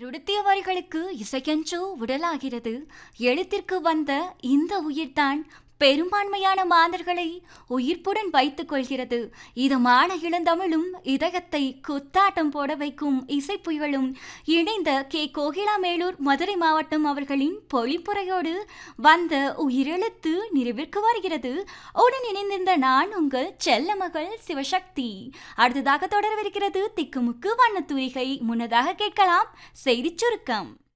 உயிர்டுத்திய வரிகளுக்கு இசையென்றோ உடலாகிறது எழுத்திற்கு வந்த இந்த உயிர்தான் பெரும்பான்மையான மாந்தர்களை உயிர்ப்புடன் வைத்துக் கொள்கிறது இதமான இளந்தமிழும் இதயத்தை குத்தாட்டம் போட வைக்கும் இசைப்புயலும் இணைந்த கே கோகிலா மேலூர் மதுரை மாவட்டம் அவர்களின் பொழிப்புரையோடு வந்த உயிரெழுத்து நிறைவிற்கு வருகிறது உடன் இணைந்திருந்த நான் உங்கள் செல்ல மகள் சிவசக்தி அடுத்ததாக தொடரவிருக்கிறது திக்குமுக்கு வண்ணத்தூரிகை முன்னதாக கேட்கலாம் செய்திச் சுருக்கம்